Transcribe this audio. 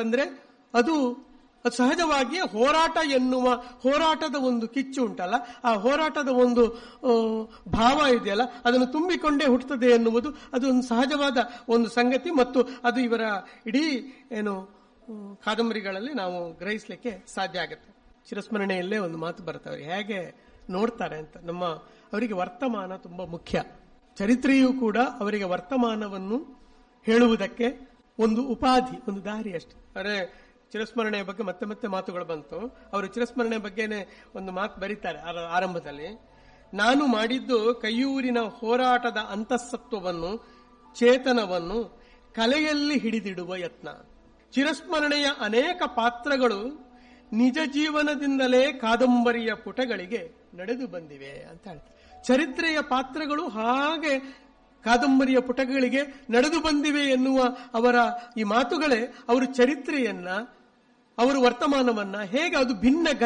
ಅಂತಂದ್ರೆ ಅದು ಅದು ಸಹಜವಾಗಿಯೇ ಹೋರಾಟ ಎನ್ನುವ ಹೋರಾಟದ ಒಂದು ಕಿಚ್ಚು ಉಂಟಲ್ಲ ಆ ಹೋರಾಟದ ಒಂದು ಆ, ಭಾವ ಇದೆಯಲ್ಲ ಅದನ್ನು ತುಂಬಿಕೊಂಡೇ ಹುಟ್ಟುತ್ತದೆ ಎನ್ನುವುದು ಅದು ಒಂದು ಸಹಜವಾದ ಒಂದು ಸಂಗತಿ ಮತ್ತು ಅದು ಇವರ ಇಡೀ ಏನು ಹ್ಮ್, ಕಾದಂಬರಿಗಳಲ್ಲಿ ನಾವು ಗ್ರಹಿಸಲಿಕ್ಕೆ ಸಾಧ್ಯ ಆಗುತ್ತೆ ಚಿರಸ್ಮರಣೆಯಲ್ಲೇ ಒಂದು ಮಾತು ಬರ್ತವೆ ಹೇಗೆ ನೋಡ್ತಾರೆ ಅಂತ ನಮ್ಮ ಅವರಿಗೆ ವರ್ತಮಾನ ತುಂಬಾ ಮುಖ್ಯ ಚರಿತ್ರೆಯೂ ಕೂಡ ಅವರಿಗೆ ವರ್ತಮಾನವನ್ನು ಹೇಳುವುದಕ್ಕೆ ಒಂದು ಉಪಾಧಿ ಒಂದು ದಾರಿ ಅಷ್ಟೆ ಅರೆ ಚಿರಸ್ಮರಣೆಯ ಬಗ್ಗೆ ಮತ್ತೆ ಮತ್ತೆ ಮಾತುಗಳು ಬಂತು ಅವರು ಚಿರಸ್ಮರಣೆ ಬಗ್ಗೆನೆ ಒಂದು ಮಾತು ಬರೀತಾರೆ ಆರ- ಆರಂಭದಲ್ಲಿ ನಾನು ಮಾಡಿದ್ದು ಕೈಯೂರಿನ ಹೋರಾಟದ ಅಂತಃಸತ್ವವನ್ನು ಚೇತನವನ್ನು ಕಲೆಯಲ್ಲಿ ಹಿಡಿದಿಡುವ ಯತ್ನ ಚಿರಸ್ಮರಣೆಯ ಅನೇಕ ಪಾತ್ರಗಳು ನಿಜ ಜೀವನದಿಂದಲೇ ಕಾದಂಬರಿಯ ಪುಟಗಳಿಗೆ ನಡೆದು ಬಂದಿವೆ ಅಂತ ಹೇಳ್ತಾರೆ ಚರಿತ್ರೆಯ ಪಾತ್ರಗಳು ಹಾಗೆ ಕಾದಂಬರಿಯ ಪುಟಗಳಿಗೆ ನಡೆದು ಬಂದಿವೆ ಎನ್ನುವ ಅವರ ಈ ಮಾತುಗಳೇ ಅವರು ಚರಿತ್ರೆಯನ್ನ ಅವರು ವರ್ತಮಾನವನ್ನ ಹೇಗೆ ಅದು ಭಿನ್ನ